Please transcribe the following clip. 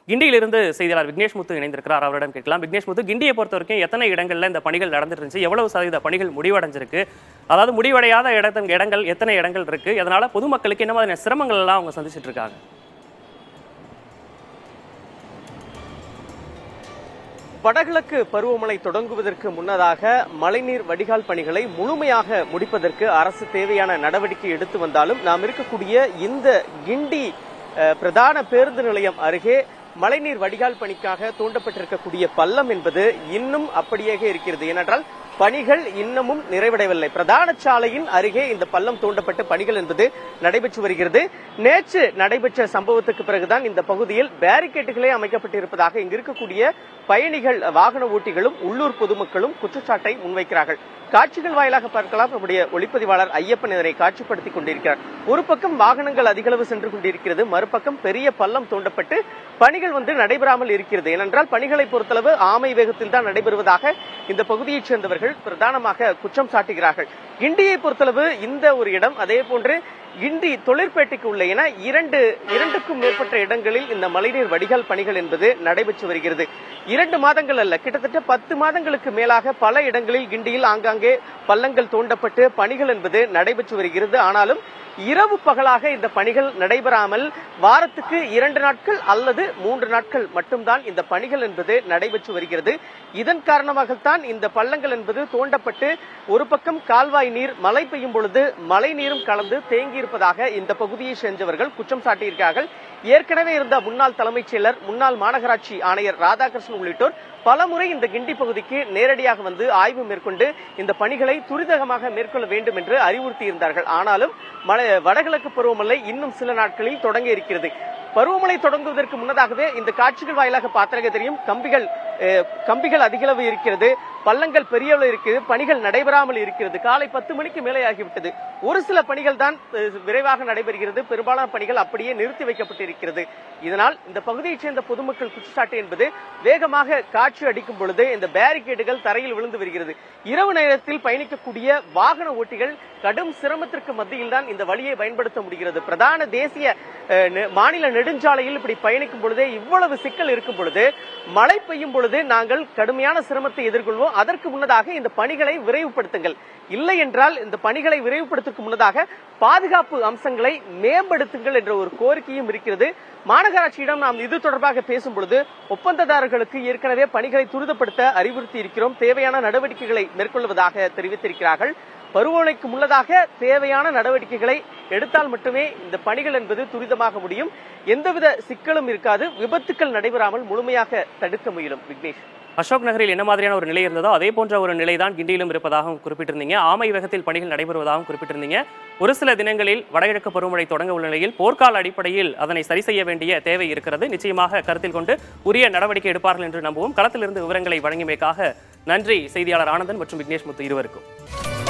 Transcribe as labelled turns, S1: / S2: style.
S1: கிண்டியிலிருந்து செய்தியாளர் விக்னேஷ் முத்து இணைந்திருக்கிறார் அவரிடம் கேட்கலாம் விக்னேஷ் முத்து கிண்டியை பொறுத்த வரைக்கும் எத்தனை இடங்கள்ல இந்த பணிகள் நடந்துட்டு இருந்துச்சு எவ்வளவு சதவீத பணிகள் முடிவடைஞ்சிருக்கு அதாவது முடிவடையாத இடத்த இடங்கள் எத்தனை இடங்கள் இருக்கு அதனால பொதுமக்களுக்கு என்ன மாதிரியான சிரமங்கள் எல்லாம் அவங்க சந்திச்சிட்டு இருக்காங்க
S2: வடகிழக்கு பருவமழை தொடங்குவதற்கு முன்னதாக மழைநீர் வடிகால் பணிகளை முழுமையாக முடிப்பதற்கு அரசு தேவையான நடவடிக்கை எடுத்து வந்தாலும் நாம் இருக்கக்கூடிய இந்த கிண்டி அஹ், பிரதான பேருந்து நிலையம் அருகே மழைநீர் வடிகால் பணிக்காக தூண்டப்பட்டிருக்கக்கூடிய பள்ளம் என்பது இன்னும் அப்படியே இருக்கிறது ஏனென்றால் பணிகள் இன்னமும் நிறைவடையவில்லை பிரதான சாலையின் அருகே இந்த பள்ளம் தூண்டப்பட்டு பணிகள் என்பது நடைபெற்று வருகிறது நேற்று நடைபெற்ற சம்பவத்துக்கு பிறகுதான் இந்த பகுதியில் பேரிகேட்டுகளே அமைக்கப்பட்டிருப்பதாக இங்கு இருக்கக்கூடிய பயணிகள் வாகன ஓட்டிகளும் உள்ளூர் பொதுமக்களும் குற்றச்சாட்டை முன்வைக்கிறார்கள் காட்சிகள் வாயிலாக பார்க்கலாம் நம்முடைய ஒளிப்பதிவாளர் ஐயப்பன் இதனை காட்சிப்படுத்திக் கொண்டிருக்கிறார் ஒரு பக்கம் வாகனங்கள் அதிகளவு சென்று கொண்டிருக்கிறது மறுபக்கம் பெரிய பள்ளம் தோண்டப்பட்டு பணிகள் வந்து நடைபெறாமல் இருக்கிறது ஏனென்றால் பணிகளை பொறுத்தளவு ஆமை வேகத்தில் தான் நடைபெறுவதாக இந்த பகுதியைச் சேர்ந்தவர்கள் பிரதானமாக குற்றம் சாட்டுகிறார்கள் கிண்டியை பொறுத்தளவு இந்த ஒரு இடம் அதே போன்று கிண்டி தொழிற்பேட்டைக்கு உள்ள என இரண்டு இரண்டுக்கும் மேற்பட்ட இடங்களில் இந்த மழைநீர் வடிகால் பணிகள் என்பது நடைபெற்று வருகிறது இரண்டு மாதங்கள் அல்ல கிட்டத்தட்ட பத்து மாதங்களுக்கு மேலாக பல இடங்களில் கிண்டியில் ஆங்காங்கே பள்ளங்கள் தோண்டப்பட்டு பணிகள் என்பது நடைபெற்று வருகிறது ஆனாலும் இரவு பகலாக இந்த பணிகள் நடைபெறாமல் வாரத்துக்கு இரண்டு நாட்கள் அல்லது மூன்று நாட்கள் மட்டும்தான் இந்த பணிகள் என்பது நடைபெற்று வருகிறது இதன் காரணமாகத்தான் இந்த பள்ளங்கள் என்பது தோண்டப்பட்டு ஒரு பக்கம் கால்வாய் நீர் மழை பெய்யும் பொழுது மழை நீரும் கலந்து தேங்கி இருப்பதாக இந்த பகுதியை சென்றவர்கள் குற்றம் சாட்டியிருக்கிறார்கள் ஏற்கனவே இருந்த முன்னாள் தலைமைச் செயலர் முன்னாள் மாநகராட்சி ஆணையர் ராதாகிருஷ்ணன் உள்ளிட்டோர் பலமுறை இந்த கிண்டி பகுதிக்கு நேரடியாக வந்து ஆய்வு மேற்கொண்டு இந்த பணிகளை துரிதகமாக மேற்கொள்ள வேண்டும் என்று அறிவுறுத்தி இருந்தார்கள் ஆனாலும் மழை வடகிழக்கு பருவமழை இன்னும் சில நாட்களில் தொடங்க இருக்கிறது பருவமழை தொடங்குவதற்கு முன்னதாகவே இந்த காட்சிகள் வாயிலாக பார்த்தாலே தெரியும் கம்பிகள் அஹ், கம்பிகள் அதிகளவு இருக்கிறது பள்ளங்கள் பெரிய அளவு இருக்கிறது பணிகள் நடைபெறாமல் இருக்கிறது காலை பத்து மணிக்கு மேலே ஆகிவிட்டது ஒரு சில பணிகள் தான் அஹ், விரைவாக நடைபெறுகிறது பெரும்பாலான பணிகள் அப்படியே நிறுத்தி வைக்கப்பட்டிருக்கிறது இதனால் இந்த பகுதியைச் சேர்ந்த பொதுமக்கள் குற்றச்சாட்டு என்பது வேகமாக காட்சி அடிக்கும் பொழுது இந்த பேரிகேடுகள் தரையில் விழுந்து வருகிறது இரவு நேரத்தில் பயணிக்கக்கூடிய வாகன ஓட்டிகள் கடும் சிரமத்திற்கு மத்தியில் தான் இந்த வழியை பயன்படுத்த முடிகிறது பிரதான தேசிய அஹ், நெ- மாநில நெடுஞ்சாலையில் இப்படி பயணிக்கும் பொழுதே இவ்வளவு சிக்கல் இருக்கும் பொழுது மழை பெய்யும் பொழுது நாங்கள் கடுமையான சிரமத்தை எதிர்கொள்வோம் அதற்கு முன்னதாக இந்த பணிகளை விரைவுபடுத்துங்கள் இல்லை என்றால் இந்த பணிகளை விரைவுபடுத்துவதற்கு முன்னதாக பாதுகாப்பு அம்சங்களை மேம்படுத்துங்கள் என்ற ஒரு கோரிக்கையும் இருக்கிறது மாநகராட்சியிடம் நாம் இது தொடர்பாக பேசும் பொழுது ஒப்பந்ததாரர்களுக்கு ஏற்கனவே பணிகளை துரிதப்படுத்த அறிவுறுத்தி இருக்கிறோம் தேவையான நடவடிக்கைகளை மேற்கொள்வதாக தெரிவித்திருக்கிறார்கள் பருவமழைக்கு முன்னதாக தேவையான நடவடிக்கைகளை எடுத்தால் மட்டுமே இந்த பணிகள் என்பது துரிதமாக முடியும் எந்தவித சிக்கலும் இருக்காது விபத்துக்கள் நடைபெறாமல் முழுமையாக தடுக்க முயலும் விக்னேஷ்
S1: அசோக் நகரில் என்ன மாதிரியான ஒரு நிலை இருந்ததோ அதே போன்ற ஒரு நிலை தான் கிண்டியிலும் இருப்பதாகவும் குறிப்பிட்டிருந்தீங்க ஆமை வேகத்தில் பணிகள் நடைபெறுவதாகவும் குறிப்பிட்டிருந்தீங்க ஒரு சில தினங்களில் வடகிழக்கு பருவமழை தொடங்க உள்ள நிலையில் போர்க்கால அடிப்படையில் அதனை சரி செய்ய வேண்டிய தேவை இருக்கிறது நிச்சயமாக கருத்தில் கொண்டு உரிய நடவடிக்கை எடுப்பார்கள் என்று நம்புவோம் களத்திலிருந்து விவரங்களை வழங்கியமைக்காக நன்றி செய்தியாளர் ஆனந்தன் மற்றும் விக்னேஷ் முத்து இருவருக்கும்